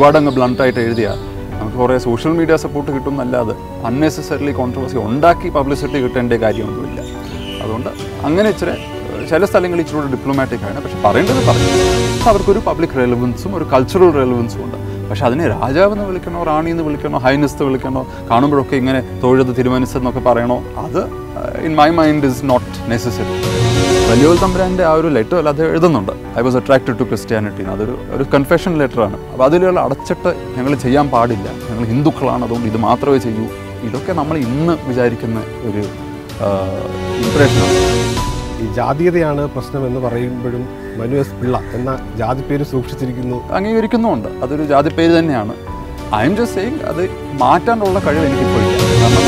ഒരുപാട് അങ്ങ് ബ്ലണ്ടായിട്ട് എഴുതിയാൽ നമുക്ക് കുറേ സോഷ്യൽ മീഡിയ സപ്പോർട്ട് കിട്ടും എന്നല്ലാതെ അൺനെസസറിലി കോൺട്രവേഴ്സി ഉണ്ടാക്കി പബ്ലിസിറ്റി കിട്ടേണ്ട കാര്യമൊന്നുമില്ല അതുകൊണ്ട് അങ്ങനെ ഇച്ചിരി ഏഹ്, ചില സ്ഥലങ്ങളിൽ ഇച്ചിരി കൂടെ ഡിപ്ലോമാറ്റിക് ആണ് പക്ഷെ പറയേണ്ടത് പറയും അവർക്കൊരു പബ്ലിക് റെലവൻസും ഒരു കൾച്ചറൽ റെലവൻസും ഉണ്ട് പക്ഷെ അതിനെ രാജാവെന്ന് വിളിക്കണോ റാണി എന്ന് വിളിക്കണോ ഹൈനസ് എന്ന് വിളിക്കണോ കാണുമ്പോഴൊക്കെ ഇങ്ങനെ തൊഴുത് തിരുമനസ്സെന്നൊക്കെ പറയണോ അത് in my mind is not necessary വലിയോൽ തമ്പുരാൻ്റെ ആ ഒരു ലെറ്റർ അല്ല അത് എഴുതുന്നുണ്ട് I was attracted to Christianity അതൊരു ഒരു കൺഫെഷൻ ലെറ്ററാണ് അപ്പോൾ അതിലുള്ള അടച്ചിട്ട് ഞങ്ങൾ ചെയ്യാൻ പാടില്ല ഞങ്ങൾ ഹിന്ദുക്കളാണ് അതുകൊണ്ട് ഇത് മാത്രമേ ചെയ്യൂ ഇതൊക്കെ നമ്മൾ ഇന്ന് വിചാരിക്കുന്ന ഒരു ഇംപ്രഷനാണ് ഈ ജാതീയതയാണ് പ്രശ്നം എന്ന് പറയുമ്പോഴും മനു എസ് പിള്ള എന്ന ജാതി പേര് സൂക്ഷിച്ചിരിക്കുന്നു അംഗീകരിക്കുന്നുമുണ്ട് അതൊരു ജാതി പേര് തന്നെയാണ് ഐ എം ജസ്റ്റ് സെയിങ് അത് മാറ്റാനുള്ള കഴിവ് എനിക്കിപ്പോൾ ഇല്ല കാരണം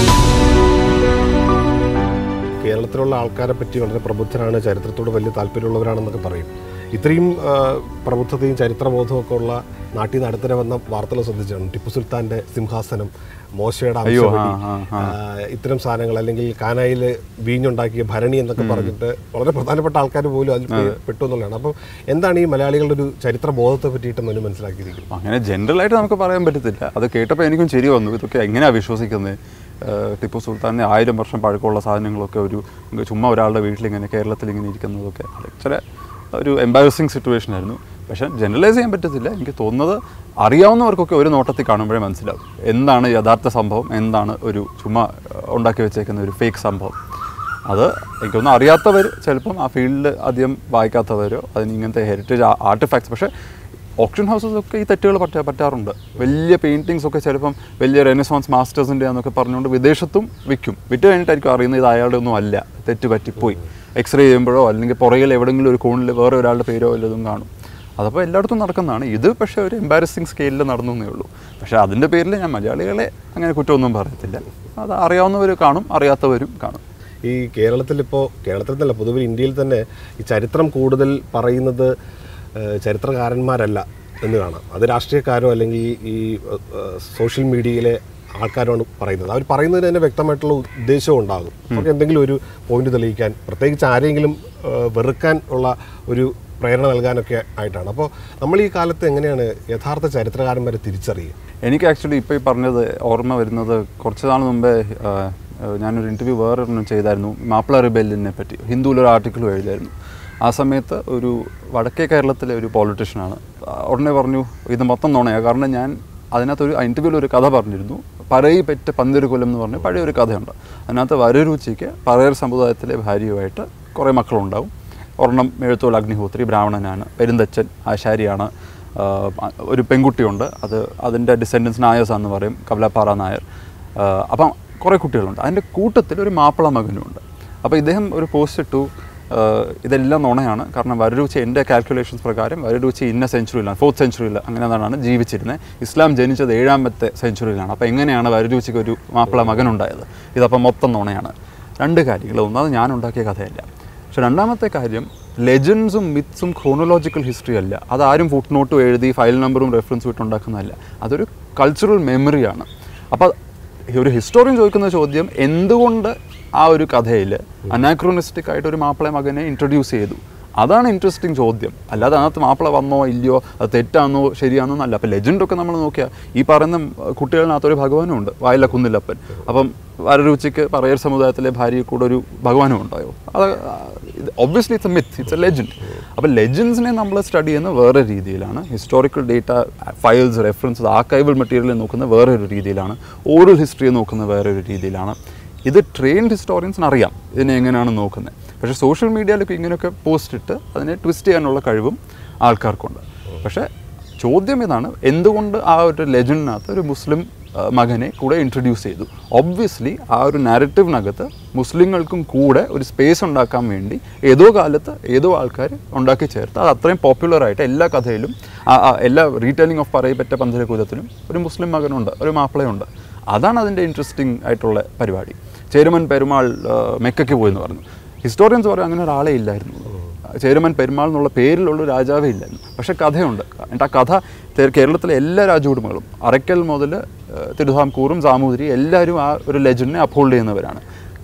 കേരളത്തിലുള്ള ആൾക്കാരെ പറ്റി വളരെ പ്രബുദ്ധരാണ് ചരിത്രത്തോട് വലിയ താല്പര്യമുള്ളവരാണെന്നൊക്കെ പറയും ഇത്രയും ആ, പ്രബുദ്ധതയും ചരിത്രബോധവും ഒക്കെ ഉള്ള നാട്ടിൽ നിന്ന് അടുത്തിടെ വന്ന വാർത്തകൾ ശ്രദ്ധിച്ചാണ് ടിപ്പു സുൽത്താന്റെ സിംഹാസനം മോശയുടെ അയ്യോ, അംശവടി ആ, ആ, ആ, ഇത്തരം സാധനങ്ങൾ അല്ലെങ്കിൽ കാനായിൽ വീഞ്ഞുണ്ടാക്കിയ ഭരണി എന്നൊക്കെ പറഞ്ഞിട്ട് വളരെ പ്രധാനപ്പെട്ട ആൾക്കാർ പോലും അതിൽ പോയി പെട്ടു എന്നുള്ളതാണ് അപ്പം എന്താണ് ഈ മലയാളികളുടെ ഒരു ചരിത്ര ബോധത്തെ പറ്റിയിട്ട് മനു മനസ്സിലാക്കിയിരിക്കുന്നത് അങ്ങനെ ജനറലായിട്ട് നമുക്ക് പറയാൻ പറ്റത്തില്ല അത് കേട്ടപ്പോൾ എനിക്കും ശരി വന്നു ഇതൊക്കെ എങ്ങനെയാണ് വിശ്വസിക്കുന്നത് ഏഹ് ടിപ്പു സുൽത്താനെ ആയിരം വർഷം പഴക്കമുള്ള സാധനങ്ങളൊക്കെ ഒരു ചുമ്മാ ഒരാളുടെ വീട്ടിലിങ്ങനെ കേരളത്തിൽ ഇങ്ങനെ ഇരിക്കുന്നതൊക്കെ അത് ചില ഒരു എംബാരസിങ് സിറ്റുവേഷൻ ആയിരുന്നു പക്ഷേ ജനറലൈസ് ചെയ്യാൻ പറ്റത്തില്ല എനിക്ക് തോന്നുന്നത് അറിയാവുന്നവർക്കൊക്കെ ഒരു നോട്ടത്തിൽ കാണുമ്പോഴേ മനസ്സിലാവും എന്താണ് യഥാർത്ഥ സംഭവം എന്താണ് ഒരു ചുമ്മാ ഏഹ് ഉണ്ടാക്കി വെച്ചേക്കുന്ന ഒരു ഫേക്ക് സംഭവം അത് എനിക്കൊന്നും അറിയാത്തവർ ചിലപ്പം ആ ഫീൽഡിൽ അധികം വായിക്കാത്തവരോ അതിന് ഇങ്ങനത്തെ ഹെറിറ്റേജ് ആർട്ടിഫാക്ട്സ് പക്ഷേ ഓപ്ഷൻ ഹൗസസ് ഒക്കെ ഈ തെറ്റുകൾ പറ്റാ പറ്റാറുണ്ട് വലിയ പെയിൻറ്റിങ്സ് ഒക്കെ ചിലപ്പം വലിയ റെനസോൺസ് മാസ്റ്റേഴ്സിൻ്റെ എന്നൊക്കെ പറഞ്ഞുകൊണ്ട് വിദേശത്തും വിൽക്കും വിറ്റ് കഴിഞ്ഞിട്ടായിരിക്കും അറിയുന്നത് ഇത് അയാളുടെ ഒന്നും അല്ല തെറ്റ് പറ്റിപ്പോയി എക്സ്റേ ചെയ്യുമ്പോഴോ അല്ലെങ്കിൽ പുറകിൽ എവിടെയെങ്കിലും ഒരു കോണിൽ വേറെ ഒരാളുടെ പേരോ വല്ലതും കാണും അതപ്പോൾ എല്ലായിടത്തും നടക്കുന്നതാണ് ഇത് പക്ഷേ ഒരു എംബാരസിങ് സ്കെയിലിൽ നടന്നു എന്നേ ഉള്ളൂ പക്ഷേ അതിൻ്റെ പേരിൽ ഞാൻ മലയാളികളെ അങ്ങനെ കുറ്റമൊന്നും പറയത്തില്ല അത് അറിയാവുന്നവർ കാണും അറിയാത്തവരും കാണും ഈ കേരളത്തിൽ ഇപ്പോൾ കേരളത്തിൽ തന്നെ പൊതുവെ ഇന്ത്യയിൽ തന്നെ ഈ ചരിത്രം കൂടുതൽ പറയുന്നത് ഏഹ്, ചരിത്രകാരന്മാരല്ല എന്ന് കാണാം അത് രാഷ്ട്രീയക്കാരോ അല്ലെങ്കിൽ ഈ- ഈ ഏഹ്, സോഷ്യൽ മീഡിയയിലെ ആൾക്കാരാണ് പറയുന്നത് അവർ പറയുന്നതിന് തന്നെ വ്യക്തമായിട്ടുള്ള ഉദ്ദേശവും ഉണ്ടാകും അവർക്ക് എന്തെങ്കിലും ഒരു പോയിന്റ് തെളിയിക്കാൻ പ്രത്യേകിച്ച് ആരെങ്കിലും ഏഹ്, വെറുക്കാൻ ഉള്ള ഒരു പ്രേരണ നൽകാനൊക്കെ ആയിട്ടാണ് അപ്പോൾ നമ്മൾ ഈ കാലത്ത് എങ്ങനെയാണ് യഥാർത്ഥ ചരിത്രകാരന്മാരെ തിരിച്ചറിയുക എനിക്ക് ആക്ച്വലി ഇപ്പോൾ ഈ പറഞ്ഞത് ഓർമ്മ വരുന്നത് കുറച്ച് നാൾ മുമ്പേ ആ, ആ, ഞാനൊരു ഇൻ്റർവ്യൂ വേറൊരെണ്ണം ചെയ്തായിരുന്നു മാപ്പിള റിബെല്ലിനെ പറ്റി ഹിന്ദുവിൽ ഒരു ആർട്ടിക്കിൾ എഴുതിയായിരുന്നു ആ സമയത്ത് ഒരു വടക്കേ കേരളത്തിലെ ഒരു പൊളിറ്റീഷ്യനാണ് ഉടനെ പറഞ്ഞു ഇത് മൊത്തം നുണയാണ് കാരണം ഞാൻ അതിനകത്തൊരു ഇൻ്റർവ്യൂവിൽ ഒരു കഥ പറഞ്ഞിരുന്നു പറയി പെറ്റ പന്തിരു കൊല്ലം എന്ന് പറഞ്ഞ പഴയ ഒരു കഥയുണ്ട് അതിനകത്ത് വരരുചിക്ക് പറയർ സമുദായത്തിലെ ഭാര്യയുമായിട്ട് കുറേ മക്കളുണ്ടാവും ഒരെണ്ണം എഴുത്തോൾ അഗ്നിഹോത്രി ബ്രാഹ്മണനാണ് പെരുന്തച്ചൻ ആശാരിയാണ് ആഹ് ഒരു പെൺകുട്ടിയുണ്ട് അത് അതിൻ്റെ ഡിസെൻഡൻസ് നായേഴ്സ് എന്ന് പറയും കവലപ്പാറ നായർ ആഹ് അപ്പം കുറേ കുട്ടികളുണ്ട് അതിൻ്റെ കൂട്ടത്തിൽ ഒരു മാപ്പിള മകനുമുണ്ട് അപ്പോൾ ഇദ്ദേഹം ഒരു പോസ്റ്റ് ഇട്ടു ആഹ് ഇതെല്ലാം നുണയാണ് കാരണം വരരുചി എൻ്റെ കാൽക്കുലേഷൻസ് പ്രകാരം വരരുചി ഇന്ന സെഞ്ചുറിയിലാണ് ഫോർത്ത് സെഞ്ചുറിയിൽ അങ്ങനെ എന്താണ് ജീവിച്ചിരുന്നത് ഇസ്ലാം ജനിച്ചത് ഏഴാമത്തെ സെഞ്ചുറിയിലാണ് അപ്പോൾ എങ്ങനെയാണ് വരരുചിക്ക് ഒരു മാപ്പിള മകനുണ്ടായത് ഇതപ്പം മൊത്തം നുണയാണ് രണ്ട് കാര്യങ്ങൾ ഒന്നത് ഞാൻ ഉണ്ടാക്കിയ കഥയല്ല പക്ഷെ രണ്ടാമത്തെ കാര്യം ലെജൻസും മിത്സും ക്രോണോളജിക്കൽ ഹിസ്റ്ററി അല്ല അതാരും ഫുട് നോട്ടും എഴുതി ഫയൽ നമ്പറും റെഫറൻസും ഇട്ട് ഉണ്ടാക്കുന്നതല്ല അതൊരു കൾച്ചറൽ മെമ്മറിയാണ് അപ്പോൾ ഒരു ഹിസ്റ്റോറിയൻ ചോദിക്കുന്ന ചോദ്യം എന്തുകൊണ്ട് ആ ഒരു കഥയിൽ അനാക്രോണിസ്റ്റിക് ആയിട്ട് ഒരു മാപ്പിള മകനെ ഇൻട്രൊഡ്യൂസ് ചെയ്തു അതാണ് ഇൻട്രസ്റ്റിംഗ് ചോദ്യം അല്ലാതെ അതിനകത്ത് മാപ്പിള വന്നോ ഇല്ലയോ അത് തെറ്റാന്നോ ശരിയാന്നോ എന്നല്ല അപ്പോൾ ലെജൻഡൊക്കെ നമ്മൾ നോക്കിയാൽ ഈ പറയുന്ന കുട്ടികളിനകത്ത് ഒരു ഭഗവാനും ഉണ്ട് വായില കുന്നിലപ്പൻ അപ്പം വരരുചിക്ക് പറയർ സമുദായത്തിലെ ഭാര്യയെ കൂടെ ഒരു ഭഗവാനും ഉണ്ടായോ അത് obviously it's a myth it's a legend അപ്പോൾ ലെജൻസിനെ നമ്മൾ സ്റ്റഡി ചെയ്യുന്ന വേറെ രീതിയിലാണ് historical data files references archival material നോക്കുന്ന വേറെ ഒരു രീതിയിലാണ് ഓറൽ ഹിസ്റ്ററി നോക്കുന്ന വേറെ ഒരു രീതിയിലാണ് ഇത് ട്രെയിൻഡ് ഹിസ്റ്റോറിയൻസിന് അറിയാം ഇതിനെ എങ്ങനെയാണ് നോക്കുന്നത് പക്ഷേ സോഷ്യൽ മീഡിയയിലൊക്കെ ഇങ്ങനെയൊക്കെ പോസ്റ്റ് ഇട്ട് അതിനെ ട്വിസ്റ്റ് ചെയ്യാനുള്ള കഴിവും ആൾക്കാർക്കുണ്ട് പക്ഷേ ചോദ്യം ഇതാണ് എന്തുകൊണ്ട് ആ ഒരു ലെജൻഡിനകത്ത് ഒരു മുസ്ലിം ആ, മകനെ കൂടെ ഇൻട്രൊഡ്യൂസ് ചെയ്തു ഒബ്വിയസ്ലി ആ ഒരു നാരറ്റീവിനകത്ത് മുസ്ലിങ്ങൾക്കും കൂടെ ഒരു സ്പേസ് ഉണ്ടാക്കാൻ വേണ്ടി ഏതോ കാലത്ത് ഏതോ ആൾക്കാർ ഉണ്ടാക്കി ചേർത്ത് അത് അത്രയും പോപ്പുലറായിട്ട് എല്ലാ കഥയിലും ആ- ആ എല്ലാ റീറ്റെയിലിംഗ് ഓഫ് പറയപ്പെട്ട പന്തലകൂലത്തിനും ഒരു മുസ്ലിം മകനുണ്ട് ഒരു മാപ്പിളയുണ്ട് അതാണ് അതിൻ്റെ ഇൻട്രസ്റ്റിംഗ് ആയിട്ടുള്ള പരിപാടി ചേരുമൻ പെരുമാൾ ആ, മെക്കയ്ക്ക് പോയെന്ന് പറഞ്ഞു ഹിസ്റ്റോറിയൻസ് പറയും അങ്ങനെ ഒരാളെ ഇല്ലായിരുന്നു ചേരുമൻ പെരുമാൾ എന്നുള്ള പേരിലുള്ള ഒരു രാജാവേ ഇല്ലായിരുന്നു പക്ഷെ കഥയുണ്ട് എന്നിട്ട് ആ കഥ തേ- കേരളത്തിലെ എല്ലാ രാജകുടുംബങ്ങളും അറയ്ക്കൽ മുതൽ തിരുവിതാംകൂറും സാമൂതിരി എല്ലാവരും ആ ഒരു ലെജൻഡിനെ അപ്ഹോൾഡ് ചെയ്യുന്നവരാണ്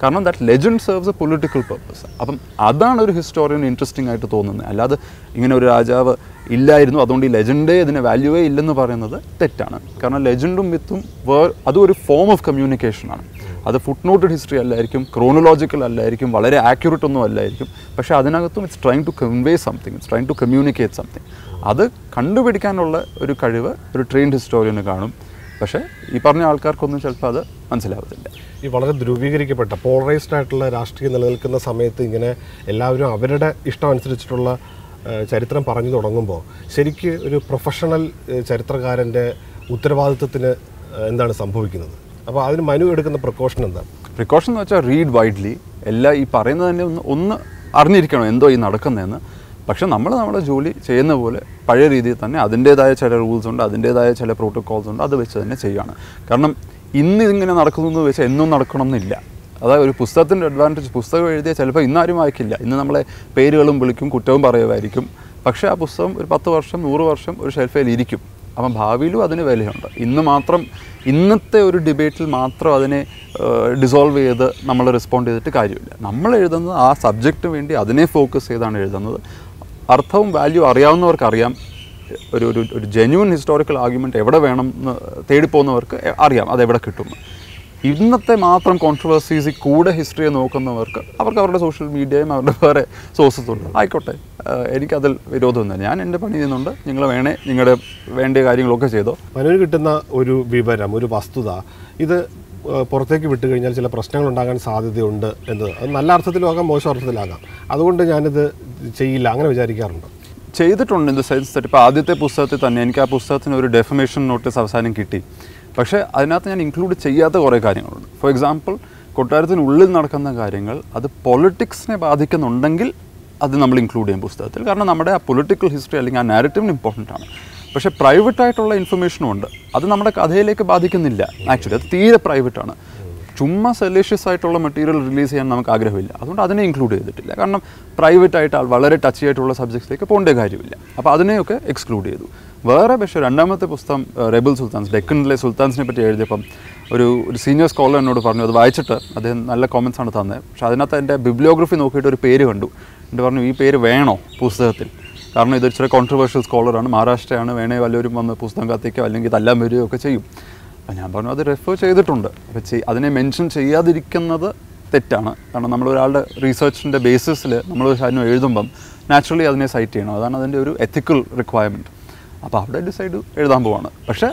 കാരണം that legend serves a political purpose അപ്പം അതാണ് ഒരു ഹിസ്റ്റോറിയൻ ഇൻട്രസ്റ്റിംഗ് ആയിട്ട് തോന്നുന്നത് അല്ലാതെ ഇങ്ങനെ ഒരു രാജാവ് ഇല്ലായിരുന്നു അതുകൊണ്ട് ഈ ലെജൻഡേ ഇതിന് വാല്യൂവേ ഇല്ലെന്ന് പറയുന്നത് തെറ്റാണ് കാരണം ലെജൻഡും മിത്തും വേ അതും ഒരു ഫോം ഓഫ് കമ്മ്യൂണിക്കേഷനാണ് അത് ഫുട് നോട്ടഡ് ഹിസ്റ്ററി അല്ലായിരിക്കും ക്രോണോളജിക്കൽ അല്ലായിരിക്കും വളരെ ആക്യുറേറ്റ് ഒന്നും അല്ലായിരിക്കും പക്ഷേ അതിനകത്തും it's trying to convey something it's trying to communicate something അത് കണ്ടുപിടിക്കാനുള്ള ഒരു കഴിവ് ഒരു ട്രെയിൻഡ് ഹിസ്റ്റോറിയന് കാണും പക്ഷേ ഈ പറഞ്ഞ ആൾക്കാർക്കൊന്നും ചിലപ്പോൾ അത് മനസ്സിലാവത്തില്ല ഈ വളരെ ധ്രുവീകരിക്കപ്പെട്ട പോളറൈസ്ഡ് ആയിട്ടുള്ള രാഷ്ട്രീയം നിലനിൽക്കുന്ന സമയത്ത് ഇങ്ങനെ എല്ലാവരും അവരുടെ ഇഷ്ടം അനുസരിച്ചിട്ടുള്ള ഏഹ്, ചരിത്രം പറഞ്ഞു തുടങ്ങുമ്പോൾ ശരിക്ക് ഒരു പ്രൊഫഷണൽ ഏഹ്, ചരിത്രകാരൻ്റെ ഉത്തരവാദിത്വത്തിന് ഏഹ്, എന്താണ് സംഭവിക്കുന്നത് അപ്പോൾ അതിന് മനു എടുക്കുന്ന പ്രിക്കോഷൻ എന്താണ് പ്രിക്കോഷൻ എന്ന് വെച്ചാൽ റീഡ് വൈഡ്ലി എല്ലാം ഈ പറയുന്നത് തന്നെ ഒന്ന് ഒന്ന് അറിഞ്ഞിരിക്കണം എന്തോ ഈ നടക്കുന്നതെന്ന് പക്ഷെ നമ്മൾ നമ്മുടെ ജോലി ചെയ്യുന്ന പോലെ പഴയ രീതിയിൽ തന്നെ അതിൻ്റേതായ ചില റൂൾസ് ഉണ്ട് അതിൻ്റേതായ ചില പ്രോട്ടോകോൾസ് ഉണ്ട് അത് വെച്ച് തന്നെ ചെയ്യാണ് കാരണം ഇന്ന് ഇതിങ്ങനെ നടക്കുന്നു എന്ന് വെച്ചാൽ എന്നും നടക്കണം എന്നില്ല അതായത് ഒരു പുസ്തകത്തിൻ്റെ അഡ്വാൻറ്റേജ് പുസ്തകം എഴുതിയാൽ ചിലപ്പോൾ ഇന്നാരും വായിക്കില്ല ഇന്ന് നമ്മളെ പേരുകളും വിളിക്കും കുറ്റവും പറയുമായിരിക്കും പക്ഷേ ആ പുസ്തകം ഒരു പത്ത് വർഷം നൂറ് വർഷം ഒരു ഷെൽഫയിൽ ഇരിക്കും അപ്പം ഭാവിയിലും അതിന് വിലയുണ്ട് ഇന്ന് മാത്രം ഇന്നത്തെ ഒരു ഡിബേറ്റിൽ മാത്രം അതിനെ ഡിസോൾവ് ചെയ്ത് നമ്മൾ റെസ്പോണ്ട് ചെയ്തിട്ട് കാര്യമില്ല നമ്മൾ എഴുതുന്നത് ആ സബ്ജക്റ്റ് വേണ്ടി അതിനെ ഫോക്കസ് ചെയ്താണ് എഴുതുന്നത് അർത്ഥവും വാല്യൂ അറിയാവുന്നവർക്കറിയാം ഒരു ഒരു ഒരു ജെന്യൂൻ ഹിസ്റ്റോറിക്കൽ ആർഗ്യുമെൻറ്റ് എവിടെ വേണം എന്ന് തേടിപ്പോകുന്നവർക്ക് അറിയാം അതെവിടെ കിട്ടുമെന്ന് ഇന്നത്തെ മാത്രം കോൺട്രവേഴ്സീസിൽ കൂടെ ഹിസ്റ്ററിയെ നോക്കുന്നവർക്ക് അവർക്ക് അവരുടെ സോഷ്യൽ മീഡിയയും അവരുടെ വേറെ സോഴ്സസ് ഉണ്ട് ആയിക്കോട്ടെ ആഹ് എനിക്കതിൽ വിരോധമൊന്നുമില്ല ഞാൻ എൻ്റെ പണി ചെയ്യുന്നുണ്ട് നിങ്ങൾ വേണേ നിങ്ങളുടെ വേണ്ടിയ കാര്യങ്ങളൊക്കെ ചെയ്തോ മനുവിന് കിട്ടുന്ന ഒരു വിവരം ഒരു വസ്തുത ഇത് ഏഹ്, പുറത്തേക്ക് വിട്ടു കഴിഞ്ഞാൽ ചില പ്രശ്നങ്ങൾ ഉണ്ടാകാൻ സാധ്യതയുണ്ട് എന്ന് അത് നല്ല അർത്ഥത്തിലാകാം മോശം അർത്ഥത്തിലാകാം അതുകൊണ്ട് ഞാനിത് ചെയ്യില്ല അങ്ങനെ വിചാരിക്കാറുണ്ട് ചെയ്തിട്ടുണ്ട് ഇൻ ദ സെൻസ് ദറ്റ് ഇപ്പോൾ ആദ്യത്തെ പുസ്തകത്തിൽ തന്നെ എനിക്ക് ആ പുസ്തകത്തിന് ഒരു ഡെഫമേഷൻ നോട്ടീസ് അവസാനം കിട്ടി പക്ഷേ അതിനകത്ത് ഞാൻ ഇൻക്ലൂഡ് ചെയ്യാത്ത കുറേ കാര്യങ്ങളുണ്ട് ഫോർ എക്സാമ്പിൾ കൊട്ടാരത്തിനുള്ളിൽ നടക്കുന്ന കാര്യങ്ങൾ അത് പൊളിറ്റിക്സിനെ ബാധിക്കുന്നുണ്ടെങ്കിൽ അത് നമ്മൾ ഇൻക്ലൂഡ് ചെയ്യും പുസ്തകത്തിൽ കാരണം നമ്മുടെ ആ പൊളിറ്റിക്കൽ ഹിസ്റ്ററി അല്ലെങ്കിൽ ആ നാരറ്റീവിന് ഇമ്പോർട്ടൻ്റ് ആണ് പക്ഷേ പ്രൈവറ്റ് ആയിട്ടുള്ള ഇൻഫർമേഷനും ഉണ്ട് അത് നമ്മുടെ കഥയിലേക്ക് ബാധിക്കുന്നില്ല ആക്ച്വലി അത് തീരെ പ്രൈവറ്റ് ആണ് ചുമ്മാ സെലേഷ്യസ് ആയിട്ടുള്ള മെറ്റീരിയൽ റിലീസ് ചെയ്യാൻ നമുക്ക് ആഗ്രഹമില്ല അതുകൊണ്ട് അതിനെ ഇൻക്ലൂഡ് ചെയ്തിട്ടില്ല കാരണം പ്രൈവറ്റ് ആയിട്ട് ആൾ വളരെ ടച്ച് ആയിട്ടുള്ള സബ്ജക്ട്സിലേക്ക് പോകേണ്ട കാര്യമില്ല അപ്പോൾ അതിനെയൊക്കെ എക്സ്ക്ലൂഡ് ചെയ്തു വേറെ പക്ഷേ രണ്ടാമത്തെ പുസ്തകം റെബിൾ സുൽത്താൻസ് ഡെക്കണിലെ സുൽത്താൻസിനെ പറ്റി എഴുതിയപ്പം ഒരു ഒരു സീനിയർ സ്കോളർ എന്നോട് പറഞ്ഞു അത് വായിച്ചിട്ട് അദ്ദേഹം നല്ല കോമൻസ് ആണ് തന്നത് പക്ഷേ അതിനകത്ത് എൻ്റെ ബിബ്ലിയോഗ്രഫി നോക്കിയിട്ട് ഒരു പേര് കണ്ടു എന്നിട്ട് പറഞ്ഞു ഈ പേര് വേണോ പുസ്തകത്തിൽ കാരണം ഇത് ഇച്ചിരി കോൺട്രവേഴ്ഷ്യൽ സ്കോളറാണ് മഹാരാഷ്ട്രയാണ് വേണേ വല്ലവരും വന്ന് പുസ്തകം കത്തിക്കോ അല്ലെങ്കിൽ ഇതെല്ലാം വരികയോ ഒക്കെ ചെയ്യും അപ്പോൾ ഞാൻ പറഞ്ഞു അത് റെഫർ ചെയ്തിട്ടുണ്ട് അപ്പോൾ ചെയ് അതിനെ മെൻഷൻ ചെയ്യാതിരിക്കുന്നത് തെറ്റാണ് കാരണം നമ്മൾ ഒരാളുടെ റീസെർച്ചിൻ്റെ ബേസിസിൽ നമ്മൾ ഒരു കാര്യം എഴുതുമ്പം നാച്ചുറലി അതിനെ സൈറ്റ് ചെയ്യണം അതാണ് അതിൻ്റെ ഒരു എത്തിക്കൽ റിക്വയർമെൻറ്റ് അപ്പോൾ അവിടെ ഡിസൈഡ് എഴുതാൻ പോവാണ് പക്ഷേ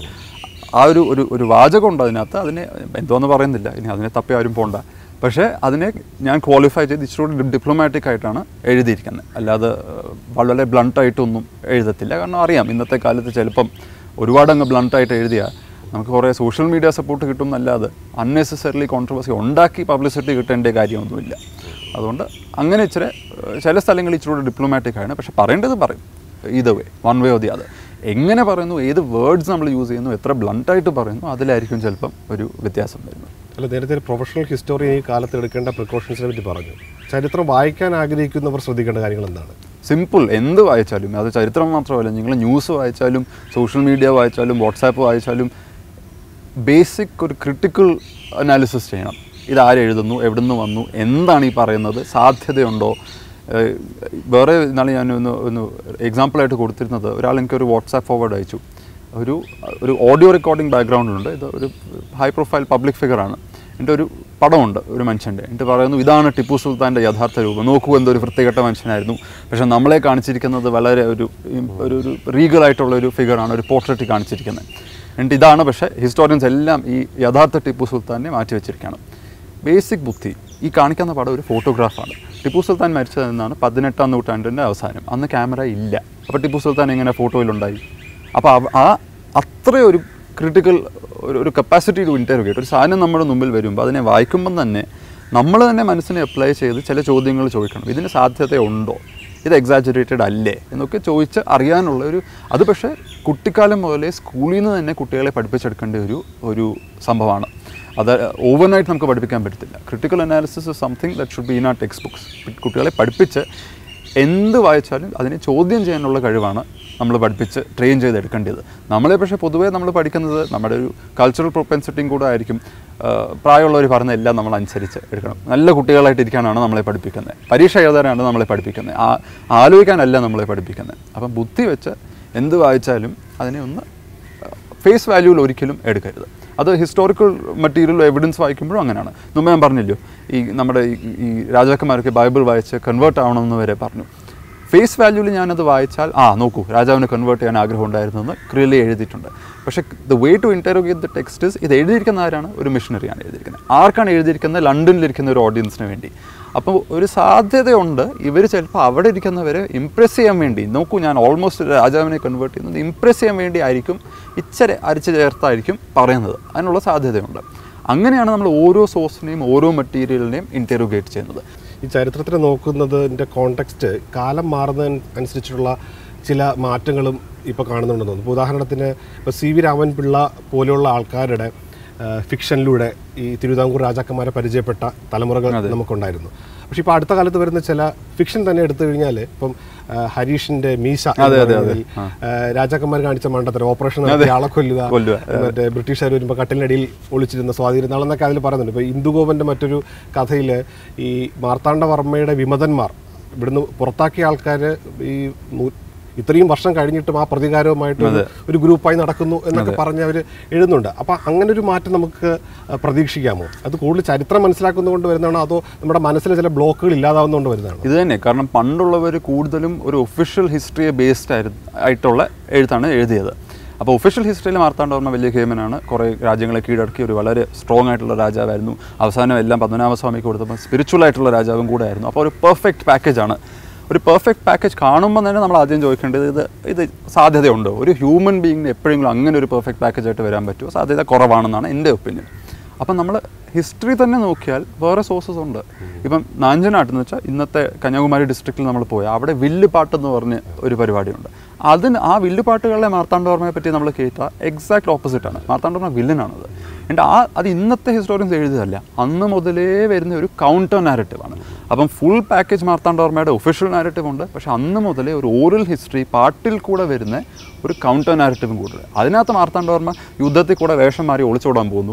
ആ ഒരു ഒരു ഒരു വാചകമുണ്ട് അതിനകത്ത് അതിനെ എന്തോന്ന് പറയുന്നില്ല ഇനി അതിനെ തപ്പി ആരും പോണ്ട പക്ഷേ അതിനെ ഞാൻ ക്വാളിഫൈ ചെയ്ത് ഇച്ചിരി ഡിപ്ലോമാറ്റിക് ആയിട്ടാണ് എഴുതിയിരിക്കുന്നത് അല്ലാതെ ഏഹ്, വളരെ ബ്ലണ്ടായിട്ടൊന്നും എഴുതത്തില്ല കാരണം അറിയാം ഇന്നത്തെ കാലത്ത് ചിലപ്പം ഒരുപാട് അങ്ങ് ബ്ലണ്ടായിട്ട് എഴുതിയാൽ നമുക്ക് കുറേ സോഷ്യൽ മീഡിയ സപ്പോർട്ട് കിട്ടും എന്നല്ലാതെ അൺനെസസറിലി കോൺട്രവേഴ്സി ഉണ്ടാക്കി പബ്ലിസിറ്റി കിട്ടേണ്ട കാര്യമൊന്നുമില്ല അതുകൊണ്ട് അങ്ങനെ ഇച്ചിരി ഏഹ്, ചില സ്ഥലങ്ങളിൽ ഇച്ചിരി ഡിപ്ലോമാറ്റിക് ആണ് പക്ഷെ പറയേണ്ടത് പറയും ഇത് way one way oh the അത് എങ്ങനെ പറയുന്നു ഏത് വേർഡ്സ് നമ്മൾ യൂസ് ചെയ്യുന്നു എത്ര ബ്ലണ്ടായിട്ട് പറയുന്നു അതിലായിരിക്കും ചിലപ്പം ഒരു വ്യത്യാസം വരുന്നത് അല്ല നേരത്തെ ഒരു പ്രൊഫഷണൽ ഹിസ്റ്റോറിയൻ ഈ കാലത്ത് എടുക്കേണ്ട പ്രിക്കോഷൻസിനെ പറ്റി പറഞ്ഞു ചരിത്രം വായിക്കാൻ ആഗ്രഹിക്കുന്നവർ ശ്രദ്ധിക്കേണ്ട കാര്യങ്ങൾ എന്താണ് സിമ്പിൾ എന്ത് വായിച്ചാലും അത് ചരിത്രം മാത്രമല്ല നിങ്ങൾ ന്യൂസ് വായിച്ചാലും സോഷ്യൽ മീഡിയ വായിച്ചാലും വാട്സാപ്പ് വായിച്ചാലും ബേസിക് ഒരു ക്രിട്ടിക്കൽ അനാലിസിസ് ചെയ്യണം ഇത് ആരെഴുതുന്നു എവിടെ നിന്ന് വന്നു എന്താണ് ഈ പറയുന്നത് സാധ്യതയുണ്ടോ ഏഹ് വേറെ ഇന്നാളെ ഞാൻ ഒന്ന് ഒന്ന് എക്സാമ്പിളായിട്ട് കൊടുത്തിരുന്നത് ഒരാൾ എനിക്കൊരു വാട്സാപ്പ് ഫോർവേഡ് അയച്ചു ഒരു ഒരു ഓഡിയോ റെക്കോർഡിംഗ് ബാക്ക്ഗ്രൗണ്ടിലുണ്ട് ഇത് ഒരു ഹൈ പ്രൊഫൈൽ പബ്ലിക് ഫിഗറാണ് എൻ്റെ ഒരു പടമുണ്ട് ഒരു മനുഷ്യൻ്റെ എന്നിട്ട് പറയുന്നു ഇതാണ് ടിപ്പു സുൽത്താൻ്റെ യഥാർത്ഥ രൂപം നോക്കൂ എന്തൊരു വൃത്തികെട്ട മനുഷ്യനായിരുന്നു പക്ഷെ നമ്മളെ കാണിച്ചിരിക്കുന്നത് വളരെ ഒരു ഒരു ഒരു റീഗലായിട്ടുള്ള ഒരു ഫിഗറാണ് ഒരു പോർട്രേറ്റ് കാണിച്ചിരിക്കുന്നത് എന്നിട്ട് ഇതാണ് പക്ഷേ ഹിസ്റ്റോറിയൻസ് എല്ലാം ഈ യഥാർത്ഥ ടിപ്പു സുൽത്താനെ മാറ്റി വെച്ചിരിക്കുകയാണ് ബേസിക് ബുദ്ധി ഈ കാണിക്കുന്ന പടം ഒരു ഫോട്ടോഗ്രാഫാണ് ടിപ്പു സുൽത്താൻ മരിച്ചതെന്നാണ് പതിനെട്ടാം നൂറ്റാണ്ടിൻ്റെ അവസാനം അന്ന് ക്യാമറ ഇല്ല അപ്പോൾ ടിപ്പു സുൽത്താൻ എങ്ങനെ ഫോട്ടോയിലുണ്ടായി അപ്പോൾ അവ- ആ അത്ര ഒരു ക്രിട്ടിക്കൽ ഒരു ഒരു കപ്പാസിറ്റി ടു ഇൻ്റർവ്യൂട്ട് ഒരു സാധനം നമ്മുടെ മുമ്പിൽ വരുമ്പോൾ അതിനെ വായിക്കുമ്പം തന്നെ നമ്മൾ തന്നെ മനസ്സിനെ അപ്ലൈ ചെയ്ത് ചില ചോദ്യങ്ങൾ ചോദിക്കണം ഇതിന് സാധ്യതയുണ്ടോ ഇത് എക്സാജുറേറ്റഡ് അല്ലേ എന്നൊക്കെ ചോദിച്ച് അറിയാനുള്ള ഒരു അത് പക്ഷേ കുട്ടിക്കാലം മുതലേ സ്കൂളിൽ നിന്ന് തന്നെ കുട്ടികളെ പഠിപ്പിച്ചെടുക്കേണ്ട ഒരു ഒരു സംഭവമാണ് അത് ഓവർനൈറ്റ് നമുക്ക് പഠിപ്പിക്കാൻ പറ്റത്തില്ല critical analysis something that should be in the textbooks കുട്ടികളെ പഠിപ്പിച്ച് എന്ത് വായിച്ചാലും അതിനെ ചോദ്യം ചെയ്യാനുള്ള കഴിവാണ് നമ്മൾ പഠിപ്പിച്ച് ട്രെയിൻ ചെയ്തെടുക്കേണ്ടത് നമ്മളെ പക്ഷേ പൊതുവേ നമ്മൾ പഠിക്കുന്നത് നമ്മുടെ ഒരു കൾച്ചറൽ പ്രൊപ്പൻസിറ്റിയും കൂടെ ആയിരിക്കും ആ, പ്രായമുള്ളവർ പറഞ്ഞ എല്ലാം നമ്മൾ അനുസരിച്ച് എടുക്കണം നല്ല കുട്ടികളായിട്ട് ഇരിക്കാനാണ് നമ്മളെ പഠിപ്പിക്കുന്നത് പരീക്ഷ എഴുതാനാണ് നമ്മളെ പഠിപ്പിക്കുന്നത് ആ ആലോചിക്കാനല്ല നമ്മളെ പഠിപ്പിക്കുന്നത് അപ്പം ബുദ്ധി വെച്ച് എന്ത് വായിച്ചാലും അതിനെ ഒന്ന് ഫേസ് വാല്യൂവിൽ ഒരിക്കലും എടുക്കരുത് അത് ഹിസ്റ്റോറിക്കൽ മെറ്റീരിയൽ എവിഡൻസ് വായിക്കുമ്പോഴും അങ്ങനെയാണ് മുമ്പ് ഞാൻ പറഞ്ഞില്ലോ ഈ നമ്മുടെ ഈ ഈ രാജാക്കന്മാരൊക്കെ ബൈബിൾ വായിച്ച് കൺവേർട്ട് ആവണമെന്ന് വരെ പറഞ്ഞു ഫേസ് വാല്യൂവിൽ ഞാനത് വായിച്ചാൽ ആ നോക്കൂ രാജാവിനെ കൺവേർട്ട് ചെയ്യാൻ ആഗ്രഹം ഉണ്ടായിരുന്നു എന്ന് ക്രിയലി എഴുതിയിട്ടുണ്ട് പക്ഷേ the way to interrogate the texts ഇത് എഴുതിയിരിക്കുന്ന ആരാണ് ഒരു മിഷണറിയാണ് എഴുതിയിരിക്കുന്നത് ആർക്കാണ് എഴുതിയിരിക്കുന്നത് ലണ്ടനിലിരിക്കുന്ന ഒരു ഓഡിയൻസിന് വേണ്ടി അപ്പോൾ ഒരു സാധ്യതയുണ്ട് ഇവർ ചിലപ്പോൾ അവിടെ ഇരിക്കുന്നവരെ ഇമ്പ്രസ് ചെയ്യാൻ വേണ്ടി നോക്കൂ ഞാൻ ഓൾമോസ്റ്റ് രാജാവിനെ കൺവേർട്ട് ചെയ്യുന്നത് ഇമ്പ്രസ് ചെയ്യാൻ വേണ്ടി ആയിരിക്കും ഇച്ചിരി അരിച്ചു ചേർത്തായിരിക്കും പറയുന്നത് അതിനുള്ള സാധ്യതയുണ്ട് അങ്ങനെയാണ് നമ്മൾ ഓരോ സോഴ്സിനെയും ഓരോ മെറ്റീരിയലിനെയും ഇൻറ്ററോഗേറ്റ് ചെയ്യുന്നത് ഈ ചരിത്രത്തിനെ നോക്കുന്നതിൻ്റെ കോണ്ടെക്സ്റ്റ് കാലം മാറുന്നതിന് അനുസരിച്ചുള്ള ചില മാറ്റങ്ങളും ഇപ്പോൾ കാണുന്നുണ്ടെന്ന് തോന്നുന്നു ഇപ്പോൾ ഉദാഹരണത്തിന് ഇപ്പോൾ സി വി രാമൻപിള്ള പോലെയുള്ള ആൾക്കാരുടെ ആ, ഫിക്ഷനിലൂടെ ഈ തിരുവിതാംകൂർ രാജാക്കന്മാരെ പരിചയപ്പെട്ട തലമുറകൾ നമുക്കുണ്ടായിരുന്നു പക്ഷേ ഇപ്പോൾ അടുത്ത കാലത്ത് വരുന്ന ചില ഫിക്ഷൻ തന്നെ എടുത്തു കഴിഞ്ഞാൽ ഇപ്പം ആ, ഹരീഷിന്റെ മീശ എന്ന് അതെ, അതെ, പറയുന്നതിൽ, ആ, രാജാക്കന്മാർ കാണിച്ച മണ്ടത്തരം ഓപ്പറേഷൻ നടത്തി ആളെ കൊല്ലുക കൊല്ലുക. മറ്റേ ബ്രിട്ടീഷുകാർ വരുമ്പോൾ കട്ടിലിനടിയിൽ ഒളിച്ചിരുന്ന സ്വാധീനം നാളെന്നൊക്കെ അതിൽ പറയുന്നുണ്ട് ഇപ്പോൾ ഇന്ദുഗോപന്റെ മറ്റൊരു കഥയിൽ ഈ മാർത്താണ്ഡവർമ്മയുടെ വിമതന്മാർ ഇവിടുന്ന് പുറത്താക്കിയ ആൾക്കാർ ഈ നൂ- ഇത്രയും വർഷം കഴിഞ്ഞിട്ടും ആ പ്രതികാരവുമായിട്ട് ഒരു- ഒരു ഗ്രൂപ്പായി നടക്കുന്നു എന്നൊക്കെ പറഞ്ഞ് അവർ എഴുതുന്നുണ്ട് അപ്പോൾ അങ്ങനെ ഒരു മാറ്റം നമുക്ക് ആ, പ്രതീക്ഷിക്കാമോ അത് കൂടുതൽ ചരിത്രം മനസ്സിലാക്കുന്നതുകൊണ്ട് വരുന്നതാണോ അതോ നമ്മുടെ മനസ്സിലെ ചില ബ്ലോക്കുകൾ ഇല്ലാതാവുന്നതുകൊണ്ട് വരുന്നതാണോ ഇത് തന്നെ കാരണം പണ്ടുള്ളവർ കൂടുതലും ഒരു ഒഫീഷ്യൽ ഹിസ്റ്ററിയെ ബേസ്ഡ് ആയി ആയിട്ടുള്ള എഴുത്താണ് എഴുതിയത് അപ്പോൾ ഒഫീഷ്യൽ ഹിസ്റ്ററിയിൽ മാർത്താണ്ഡവർമ്മ വലിയ കേമനാണ് കുറേ രാജ്യങ്ങളെ കീഴടക്കി ഒരു വളരെ സ്ട്രോങ് ആയിട്ടുള്ള രാജാവായിരുന്നു അവസാനം എല്ലാം പത്മനാഭസ്വാമിക്ക് കൊടുത്തപ്പോൾ സ്പിരിച്വൽ ആയിട്ടുള്ള രാജാവും കൂടെ ആയിരുന്നു അപ്പോൾ ഒരു പെർഫെക്റ്റ് പാക്കേജാണ് ഒരു പെർഫെക്റ്റ് പാക്കേജ് കാണുമ്പോൾ തന്നെ നമ്മൾ ആദ്യം ചോദിക്കേണ്ടത് ഇത് ഇത് സാധ്യതയുണ്ടോ ഒരു ഹ്യൂമൻ ബീങ്ങിന് എപ്പോഴെങ്കിലും അങ്ങനെ ഒരു പെർഫെക്റ്റ് പാക്കേജ് ആയിട്ട് വരാൻ പറ്റുമോ സാധ്യത കുറവാണെന്നാണ് എൻ്റെ ഒപ്പീനിയൻ അപ്പം നമ്മൾ ഹിസ്റ്ററി തന്നെ നോക്കിയാൽ വേറെ സോഴ്സസ് ഉണ്ട് ഇപ്പം നാഞ്ചനാട്ട് എന്ന് വെച്ചാൽ ഇന്നത്തെ കന്യാകുമാരി ഡിസ്ട്രിക്റ്റിൽ നമ്മൾ പോയാൽ അവിടെ വില്ലുപാട്ട് എന്ന് പറഞ്ഞ് ഒരു പരിപാടിയുണ്ട് അതിന് ആ വില്ലുപാട്ടുകളിലെ മാർത്താണ്ഡവർമ്മയെ പറ്റി നമ്മൾ കേട്ടാൽ എക്സാക്ട് ഓപ്പോസിറ്റാണ് മാർത്താണ്ഡവർമ്മ വില്ലനാണത് എന്നിട്ട് ആ അത് ഇന്നത്തെ ഹിസ്റ്റോറിയൻസ് എഴുതിയതല്ല അന്ന് മുതലേ വരുന്ന ഒരു കൗണ്ടർ നാരറ്റീവാണ് അപ്പം ഫുൾ പാക്കേജ് മാർത്താണ്ഡവർമ്മയുടെ ഒഫീഷ്യൽ നാരറ്റീവ് ഉണ്ട് പക്ഷേ അന്ന് മുതലേ ഒരു ഓറൽ ഹിസ്റ്ററി പാട്ടിൽ കൂടെ വരുന്ന ഒരു കൗണ്ടർ നാരറ്റീവും കൂടുതൽ അതിനകത്ത് മാർത്താണ്ഡവർമ്മ യുദ്ധത്തിൽ കൂടെ വേഷം മാറി ഒളിച്ചോടാൻ പോകുന്നു